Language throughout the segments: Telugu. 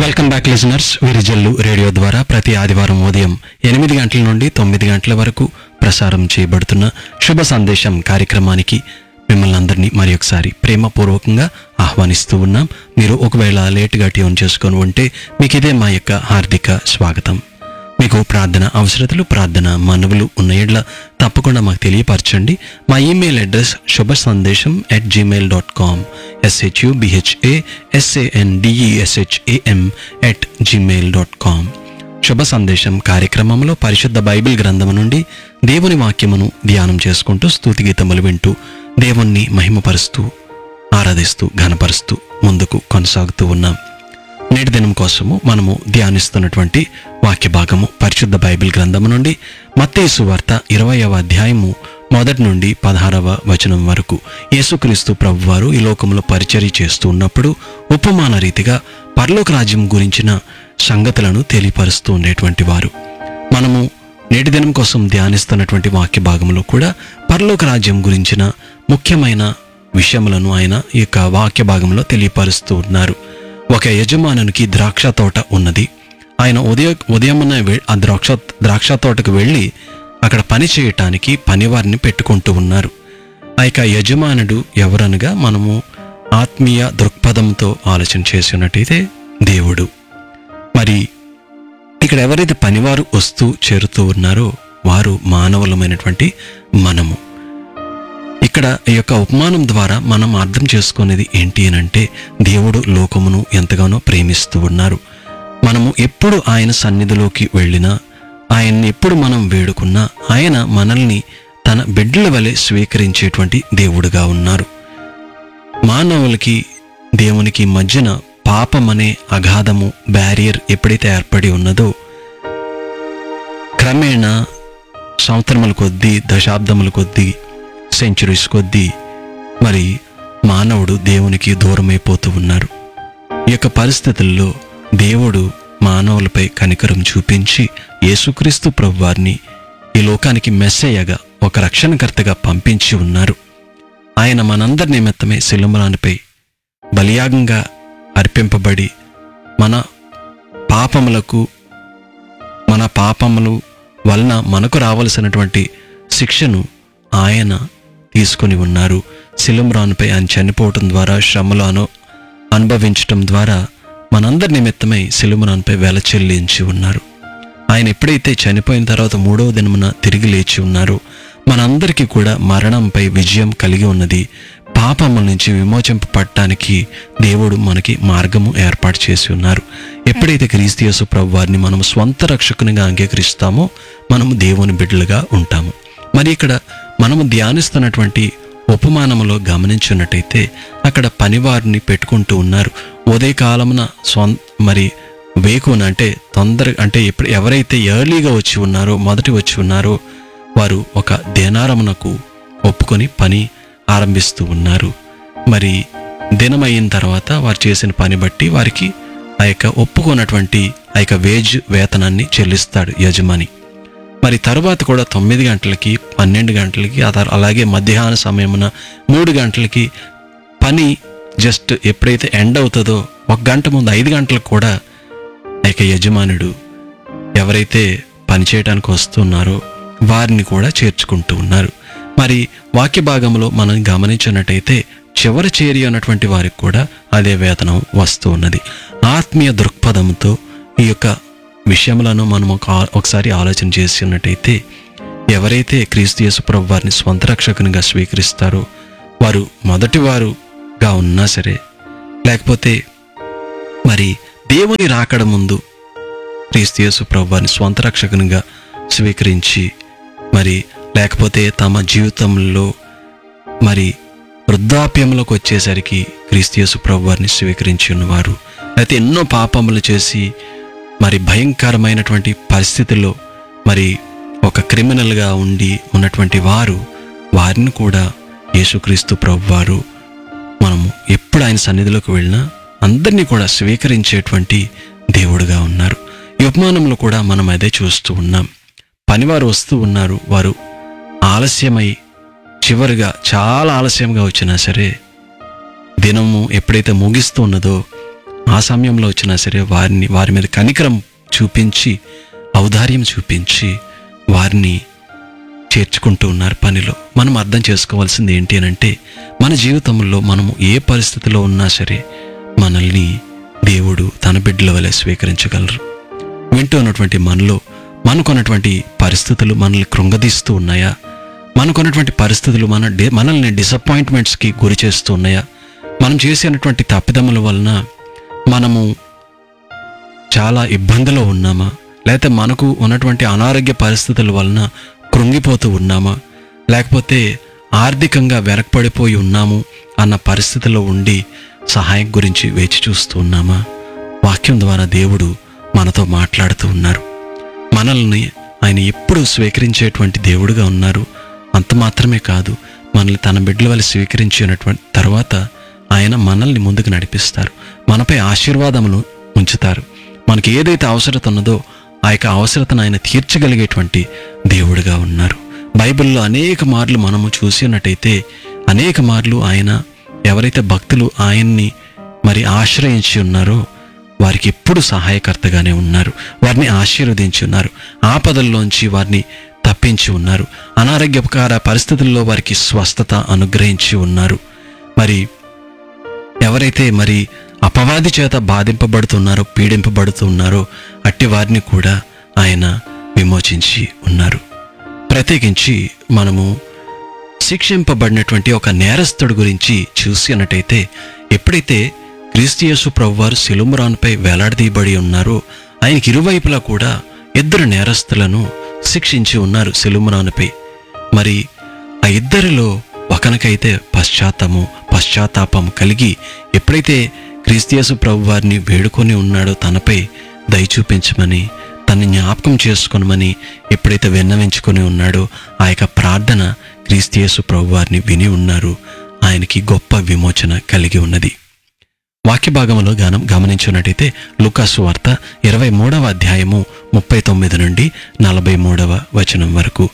welcome back listeners Virijallu radio ద్వారా ప్రతి ఆదివారం ఉదయం ఎనిమిది గంటల నుండి తొమ్మిది గంటల వరకు ప్రసారం చేయబడుతున్న శుభ సందేశం కార్యక్రమానికి మిమ్మల్ని అందరినీ మరి ఒకసారి ప్రేమపూర్వకంగా ఆహ్వానిస్తూ ఉన్నాం మీరు ఒకవేళ లేటుగా ట్యూన్ చేసుకొని ఉంటే మీకు ఇదే మా యొక్క హార్దిక స్వాగతం మీకు ప్రార్థన అవసరతలు ప్రార్థన మనవులు ఉన్న ఎడ్ల తప్పకుండా మాకు తెలియపరచండి మా email address Shubha Sandesham at Gmail dot com S H U B H A S A N D E S H A M at Gmail dot com Shubha Sandesham కార్యక్రమంలో పరిశుద్ధ బైబిల్ గ్రంథము నుండి దేవుని వాక్యమును ధ్యానం చేసుకుంటూ స్తుతి గీతములు వింటూ దేవుణ్ణి మహిమపరుస్తూ ఆరాధిస్తూ ఘనపరుస్తూ ముందుకు కొనసాగుతూ ఉన్నాం నేటి దినం కోసము మనము ధ్యానిస్తున్నటువంటి వాక్య భాగము పరిశుద్ధ బైబిల్ గ్రంథము నుండి మత్తేసు వార్త ఇరవయవ అధ్యాయము మొదటి నుండి పదహారవ వచనం వరకు యేసుక్రీస్తు ప్రభువారు ఈ లోకంలో పరిచర్య చేస్తూ ఉన్నప్పుడు ఉపమాన రీతిగా పరలోక రాజ్యం గురించిన సంగతులను తెలియపరుస్తూ ఉండేటువంటి వారు మనము నేటి దినం కోసం ధ్యానిస్తున్నటువంటి వాక్య భాగంలో కూడా పరలోక రాజ్యం గురించిన ముఖ్యమైన విషయములను ఆయన ఈ యొక్క వాక్య భాగంలో తెలియపరుస్తూ ఉన్నారు ఒక యజమానునికి ద్రాక్ష తోట ఉన్నది ఆయన ఉదయ ఉదయమున వె- ఆ ద్రాక్ష ద్రాక్ష తోటకు వెళ్ళి అక్కడ పని చేయటానికి పనివారిని పెట్టుకుంటూ ఉన్నారు ఆ యొక్క యజమానుడు ఎవరనగా మనము ఆత్మీయ దృక్పథంతో ఆలోచన చేసి ఉన్నట్టయితే దేవుడు మరి ఇక్కడ ఎవరైతే పనివారు వస్తూ చేరుతూ ఉన్నారో వారు మానవులమైనటువంటి మనము ఇక్కడ ఈ యొక్క ఉపమానం ద్వారా మనం అర్థం చేసుకునేది ఏంటి అని అంటే దేవుడు లోకమును ఎంతగానో ప్రేమిస్తూ ఉన్నారు మనము ఎప్పుడు ఆయన సన్నిధిలోకి వెళ్ళినా ఆయన్ని ఎప్పుడు మనం వేడుకున్నా ఆయన మనల్ని తన బిడ్డల వలె స్వీకరించేటువంటి దేవుడుగా ఉన్నారు మానవులకి దేవునికి మధ్యన పాపం అనే అగాధము బ్యారియర్ ఎప్పుడైతే ఏర్పడి ఉన్నదో క్రమేణా సంవత్సరముల కొద్దీ దశాబ్దముల కొద్దీ సెంచురీస్ కొద్దీ మరి మానవుడు దేవునికి దూరమైపోతూ ఉన్నారు ఈ యొక్క పరిస్థితుల్లో దేవుడు మానవులపై కనికరం చూపించి యేసుక్రీస్తు ప్రభువారిని ఈ లోకానికి మెస్సయ్యగా ఒక రక్షణకర్తగా పంపించి ఉన్నారు ఆయన మనందరి నిమిత్తమే శిలుమరానిపై బలియాగంగా అర్పింపబడి మన పాపములకు మన పాపములు వలన మనకు రావలసినటువంటి శిక్షను ఆయన తీసుకొని ఉన్నారు శిలుమ్రాన్పై ఆయన చనిపోవటం ద్వారా శ్రమలు అను అనుభవించటం ద్వారా మనందరి నిమిత్తమై శిలుమరాన్పై వెల చెల్లించి ఉన్నారు ఆయన ఎప్పుడైతే చనిపోయిన తర్వాత మూడవ దినమున తిరిగి లేచి ఉన్నారో మనందరికీ కూడా మరణంపై విజయం కలిగి ఉన్నది పాపముల నుంచి విమోచింపబడటానికి దేవుడు మనకి మార్గము ఏర్పాటు చేసి ఉన్నారు ఎప్పుడైతే క్రీస్తు యేసు ప్రభు వారిని మనం స్వంత రక్షకునిగా అంగీకరిస్తామో మనము దేవుని బిడ్డలుగా ఉంటాము మరి ఇక్కడ మనము ధ్యానిస్తున్నటువంటి ఉపమానములో గమనించున్నట్టయితే అక్కడ పనివారిని పెట్టుకుంటూ ఉన్నారు ఉదయకాలమున స్వం మరి వేకున అంటే తొందర అంటే ఎప్పుడు ఎవరైతే ఎర్లీగా వచ్చి ఉన్నారో మొదటి వచ్చి ఉన్నారో వారు ఒక దేనారమునకు ఒప్పుకొని పని ఆరంభిస్తూ ఉన్నారు మరి దినం అయిన తర్వాత వారు చేసిన పని బట్టి వారికి ఆ యొక్క ఒప్పుకున్నటువంటి ఆ యొక్క వేజ్ వేతనాన్ని చెల్లిస్తాడు యజమాని మరి తరువాత కూడా తొమ్మిది గంటలకి పన్నెండు గంటలకి ఆ తర్- అలాగే మధ్యాహ్న సమయమున మూడు గంటలకి పని జస్ట్ ఎప్పుడైతే ఎండ్ అవుతుందో ఒక గంట ముందు ఐదు గంటలకు కూడా ఆ యొక్క యజమానుడు ఎవరైతే పని చేయడానికి వస్తున్నారో వారిని కూడా చేర్చుకుంటూ ఉన్నారు మరి వాక్య భాగంలో మనం గమనించినట్టయితే చివరి చేరి ఉన్నటువంటి వారికి కూడా అదే వేతనం వస్తూ ఉన్నది ఆత్మీయ దృక్పథంతో ఈ యొక్క విషయములను మనం ఒక ఒకసారి ఆలోచన చేసినట్టయితే ఎవరైతే క్రీస్తు యేసు ప్రభు వారిని స్వంత రక్షకునిగా స్వీకరిస్తారో వారు మొదటి వారుగా ఉన్నా సరే లేకపోతే మరి దేవుని రాకడ ముందు క్రీస్తు యేసు ప్రభువారిని స్వంత రక్షకునిగా స్వీకరించి మరి లేకపోతే తమ జీవితంలో మరి వృద్ధాప్యంలోకి వచ్చేసరికి క్రీస్తు యేసు ప్రభువారిని స్వీకరించి ఉన్నవారు అయితే ఎన్నో పాపములు చేసి మరి భయంకరమైనటువంటి పరిస్థితుల్లో మరి ఒక క్రిమినల్గా ఉండి ఉన్నటువంటి వారు వారిని కూడా యేసుక్రీస్తు ప్రభువారు మనము ఎప్పుడు ఆయన సన్నిధిలోకి వెళ్ళినా అందరినీ కూడా స్వీకరించేటువంటి దేవుడుగా ఉన్నారు ఈ ఉపమానంలో కూడా మనం అదే చూస్తూ ఉన్నాం పనివారు వస్తూ ఉన్నారు వారు ఆలస్యమై చివరిగా చాలా ఆలస్యంగా వచ్చినా సరే దినము ఎప్పుడైతే ముగిస్తూ ఉన్నదో ఆ సమయంలో వచ్చినా సరే వారిని వారి మీద కనికరం చూపించి ఔదార్యం చూపించి వారిని చేర్చుకుంటూ ఉన్నారు పనిలో మనం అర్థం చేసుకోవాల్సింది ఏంటి అని అంటే మన జీవితంలో మనము ఏ పరిస్థితిలో ఉన్నా సరే మనల్ని దేవుడు తన బిడ్డల వలె స్వీకరించగలరు వింటూ ఉన్నటువంటి మనలో మనకున్నటువంటి పరిస్థితులు మనల్ని కృంగదీస్తూ ఉన్నాయా మనకున్నటువంటి పరిస్థితులు మన డి మనల్ని డిసప్పాయింట్మెంట్స్కి గురి చేస్తూ ఉన్నాయా మనం చేసినటువంటి తప్పిదముల వలన మనము చాలా ఇబ్బందిలో ఉన్నామా లేకపోతే మనకు ఉన్నటువంటి అనారోగ్య పరిస్థితుల వలన కృంగిపోతూ ఉన్నామా లేకపోతే ఆర్థికంగా వెనకపడిపోయి ఉన్నాము అన్న పరిస్థితిలో ఉండి సహాయం గురించి వేచి చూస్తూ ఉన్నామా వాక్యం ద్వారా దేవుడు మనతో మాట్లాడుతూ ఉన్నారు మనల్ని ఆయన ఎప్పుడు స్వీకరించేటువంటి దేవుడుగా ఉన్నారు అంత మాత్రమే కాదు మనల్ని తన బిడ్డల వల్ల స్వీకరించినటువంటి తర్వాత ఆయన మనల్ని ముందుకు నడిపిస్తారు మనపై ఆశీర్వాదములు ఉంచుతారు మనకి ఏదైతే అవసరత ఉన్నదో ఆ యొక్క అవసరతను ఆయన తీర్చగలిగేటువంటి దేవుడుగా ఉన్నారు బైబిల్లో అనేక మార్లు మనము చూసి ఉన్నట్టయితే అనేక మార్లు ఆయన ఎవరైతే భక్తులు ఆయన్ని మరి ఆశ్రయించి ఉన్నారో వారికి ఎప్పుడు సహాయకర్తగానే ఉన్నారు వారిని ఆశీర్వదించి ఉన్నారు ఆపదల్లోంచి వారిని తప్పించి ఉన్నారు అనారోగ్యకర పరిస్థితుల్లో వారికి స్వస్థత అనుగ్రహించి ఉన్నారు మరి ఎవరైతే మరి అపవాది చేత బాధింపబడుతున్నారో పీడింపబడుతున్నారో అట్టి వారిని కూడా ఆయన విమోచించి ఉన్నారు ప్రత్యేకించి మనము శిక్షింపబడినటువంటి ఒక నేరస్తుడు గురించి చూసినట్టయితే ఎప్పుడైతే క్రీస్తియసు ప్రభువారు శిలుమురాన్పై వేలాడదీయబడి ఉన్నారో ఆయనకి ఇరువైపులా కూడా ఇద్దరు నేరస్తులను శిక్షించి ఉన్నారు శిలుమురాన్పై మరి ఆ ఇద్దరిలో ఒకనకైతే పశ్చాత్తము పశ్చాత్తాపం కలిగి ఎప్పుడైతే క్రీస్తియసు ప్రభు వారిని వేడుకొని ఉన్నాడో తనపై దయ చూపించమని తనని జ్ఞాపకం చేసుకోనమని ఎప్పుడైతే విన్నవించుకొని ఉన్నాడో ఆ యొక్క ప్రార్థన క్రీస్తియసు ప్రభు వారిని విని ఉన్నారు ఆయనకి గొప్ప విమోచన కలిగి ఉన్నది వాక్య భాగంలో గానం గమనించినట్టయితే లుకాసు వార్త ఇరవై మూడవ అధ్యాయము ముప్పై తొమ్మిది నుండి నలభై మూడవ వచనం వరకు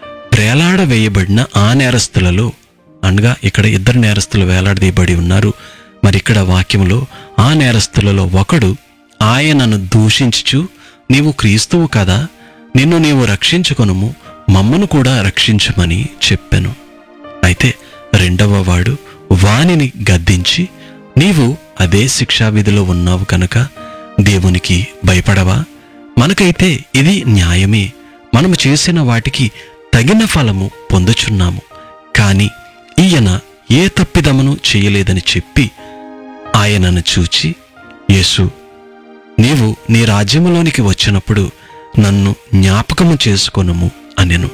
వేలాడ వేయబడిన ఆ నేరస్తులలో అనగా ఇక్కడ ఇద్దరు నేరస్తులు వేలాడదీయబడి ఉన్నారు మరి ఇక్కడ వాక్యములో ఆ నేరస్తులలో ఒకడు ఆయనను దూషించుచు నీవు క్రీస్తువు కదా నిన్ను నీవు రక్షించుకొనుము మమ్మను కూడా రక్షించమని చెప్పెను అయితే రెండవ వాడు వానిని గద్దించి నీవు అదే శిక్షా విధిలో ఉన్నావు కనుక దేవునికి భయపడవా మనకైతే ఇది న్యాయమే మనము చేసిన వాటికి తగిన ఫలము పొందుచున్నాము కాని ఈయన ఏ తప్పిదమును చేయలేదని చెప్పి ఆయనను చూచి యేసు నీవు నీ రాజ్యములోనికి వచ్చినప్పుడు నన్ను జ్ఞాపకము చేసుకొనుము అనెను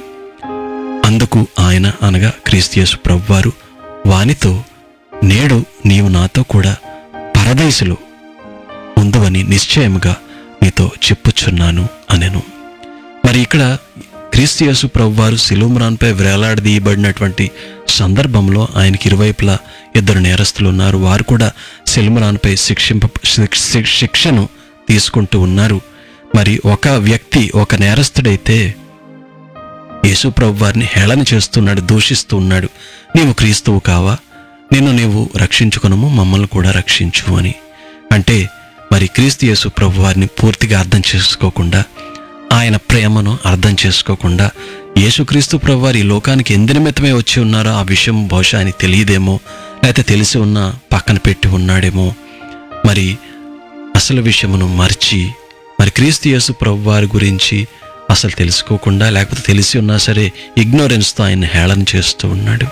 అందుకు ఆయన అనగా క్రీస్తియసు ప్రభువారు వానితో నేడు నీవు నాతో కూడా పరదేశులు ఉందువని నిశ్చయముగా నీతో చెప్పుచున్నాను అనెను మరి ఇక్కడ క్రీస్తియసు ప్రభువారు శిలుమ్రాన్పై వేలాడదీయబడినటువంటి సందర్భంలో ఆయనకి ఇరువైపులా ఇద్దరు నేరస్తులు ఉన్నారు వారు కూడా శిలుమ్రాన్పై శిక్షింప శిక్ష- శిక్ష- శిక్షను తీసుకుంటూ ఉన్నారు మరి ఒక వ్యక్తి ఒక నేరస్తుడైతే యేసు ప్రభు వారిని హేళన చేస్తున్నాడు దూషిస్తూ ఉన్నాడు నీవు క్రీస్తువు కావా నిన్ను నీవు రక్షించుకునము మమ్మల్ని కూడా రక్షించు అని అంటే మరి క్రీస్తు యేసు ప్రభు వారిని పూర్తిగా అర్థం చేసుకోకుండా ఆయన ప్రేమను అర్థం చేసుకోకుండా యేసుక్రీస్తు ప్రభు వారు ఈ లోకానికి ఎందు నిమిత్తమే వచ్చి ఉన్నారో ఆ విషయం బహుశా ఆయన తెలియదేమో లేకపోతే తెలిసి ఉన్నా పక్కన పెట్టి ఉన్నాడేమో మరి అసలు విషయమును మర్చి మరి క్రీస్తు యేసు ప్రభు వారి గురించి అసలు తెలుసుకోకుండా లేకపోతే తెలిసి ఉన్నా సరే ఇగ్నోరెన్స్తో ఆయన హేళన చేస్తూ ఉన్నాడు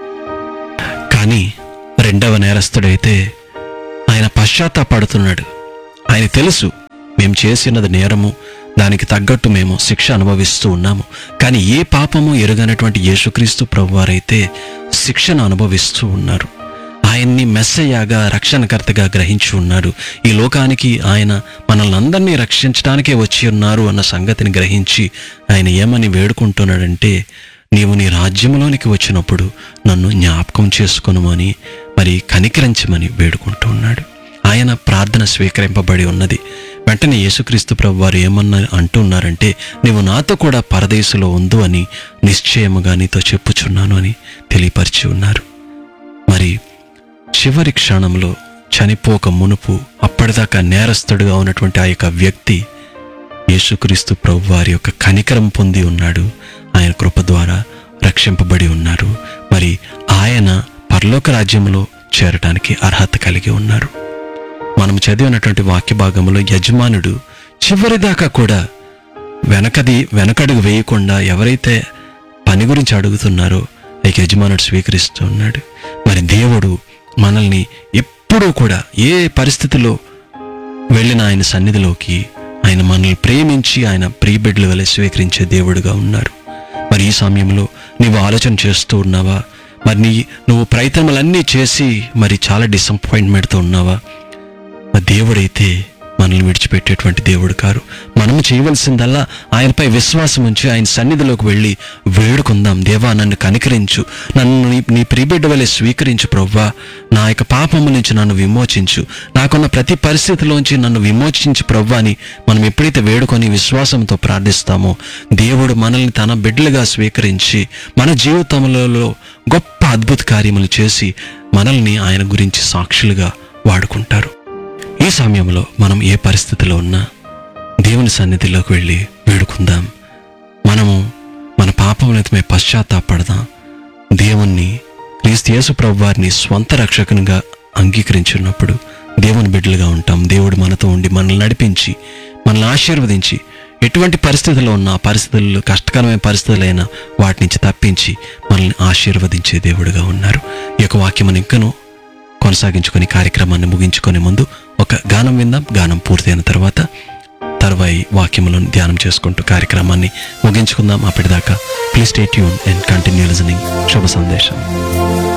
కానీ రెండవ నేరస్తుడైతే ఆయన పశ్చాత్తాపడుతున్నాడు ఆయన తెలుసు మేము చేసినది నేరము దానికి తగ్గట్టు మేము శిక్ష అనుభవిస్తూ ఉన్నాము కానీ ఏ పాపము ఎరుగనటువంటి యేసుక్రీస్తు ప్రభువారైతే శిక్షను అనుభవిస్తూ ఉన్నారు ఆయన్ని మెస్సయ్యాగా రక్షణకర్తగా గ్రహించి ఉన్నారు ఈ లోకానికి ఆయన మనల్ని అందరినీ రక్షించడానికే వచ్చి ఉన్నారు అన్న సంగతిని గ్రహించి ఆయన ఏమని వేడుకుంటున్నాడంటే నీవు నీ రాజ్యంలోనికి వచ్చినప్పుడు నన్ను జ్ఞాపకం చేసుకొనుమని మరి కనికరించమని వేడుకుంటూ ఉన్నాడు ఆయన ప్రార్థన స్వీకరింపబడి ఉన్నది వెంటనే యేసుక్రీస్తు ప్రభు వారు ఏమన్నా అంటున్నారంటే నీవు నాతో కూడా పరదేశంలో ఉందు అని నిశ్చయముగా నీతో చెప్పుచున్నాను అని తెలియపరిచి ఉన్నారు మరి చివరి క్షణంలో చనిపోక మునుపు అప్పటిదాకా నేరస్తుడుగా ఉన్నటువంటి ఆ యొక్క వ్యక్తి యేసుక్రీస్తు ప్రభు వారి యొక్క కనికరం పొంది ఉన్నాడు ఆయన కృప ద్వారా రక్షింపబడి ఉన్నారు మరి ఆయన పరలోక రాజ్యంలో చేరటానికి అర్హత కలిగి ఉన్నారు మనం చదివినటువంటి వాక్య భాగంలో యజమానుడు చివరిదాకా కూడా వెనకది వెనకడుగు వేయకుండా ఎవరైతే పని గురించి అడుగుతున్నారో ఆ యజమానుడు స్వీకరిస్తూ ఉన్నాడు మరి దేవుడు మనల్ని ఎప్పుడూ కూడా ఏ పరిస్థితిలో వెళ్ళిన ఆయన సన్నిధిలోకి ఆయన మనల్ని ప్రేమించి ఆయన ప్రియబిడ్డల వలె స్వీకరించే దేవుడుగా ఉన్నారు మరి ఈ సమయంలో నీవు ఆలోచన చేస్తూ ఉన్నావా మరి నీ నువ్వు ప్రయత్నములన్నీ చేసి మరి చాలా డిసప్పాయింట్మెంట్తో ఉన్నావా ఆ దేవుడైతే మనల్ని విడిచిపెట్టేటువంటి దేవుడు కారు మనము చేయవలసిందల్లా ఆయనపై విశ్వాసం ఉంచి ఆయన సన్నిధిలోకి వెళ్ళి వేడుకుందాం దేవా నన్ను కనికరించు నన్ను నీ నీ ప్రియబిడ్డ వలె స్వీకరించు ప్రవ్వా నా యొక్క పాపము నుంచి నన్ను విమోచించు నాకున్న ప్రతి పరిస్థితిలోంచి నన్ను విమోచించు ప్రవ్వా అని మనం ఎప్పుడైతే వేడుకొని విశ్వాసంతో ప్రార్థిస్తామో దేవుడు మనల్ని తన బిడ్డలుగా స్వీకరించి మన జీవితంలో గొప్ప అద్భుత కార్యములు చేసి మనల్ని ఆయన గురించి సాక్షులుగా వాడుకుంటారు ఈ సమయంలో మనం ఏ పరిస్థితిలో ఉన్నా దేవుని సన్నిధిలోకి వెళ్ళి వేడుకుందాం మనము మన పాపములతమే పశ్చాత్తాపడదాం దేవుణ్ణి క్రీస్తు యేసు ప్రభు వారిని స్వంత రక్షకునిగా అంగీకరించున్నప్పుడు దేవుని బిడ్డలుగా ఉంటాం దేవుడు మనతో ఉండి మనల్ని నడిపించి మనల్ని ఆశీర్వదించి ఎటువంటి పరిస్థితుల్లో ఉన్న ఆ పరిస్థితుల్లో కష్టకరమైన పరిస్థితులైనా వాటి నుంచి తప్పించి మనల్ని ఆశీర్వదించే దేవుడుగా ఉన్నారు ఈ యొక్క వాక్యం ఇంకను కొనసాగించుకొని కార్యక్రమాన్ని ముగించుకునే ముందు ఒక గానం విందాం గానం పూర్తయిన తర్వాత తర్వాయి వాక్యములను ధ్యానం చేసుకుంటూ కార్యక్రమాన్ని ముగించుకుందాం అప్పటిదాకా please stay tune and continue listening Shubha సందేశం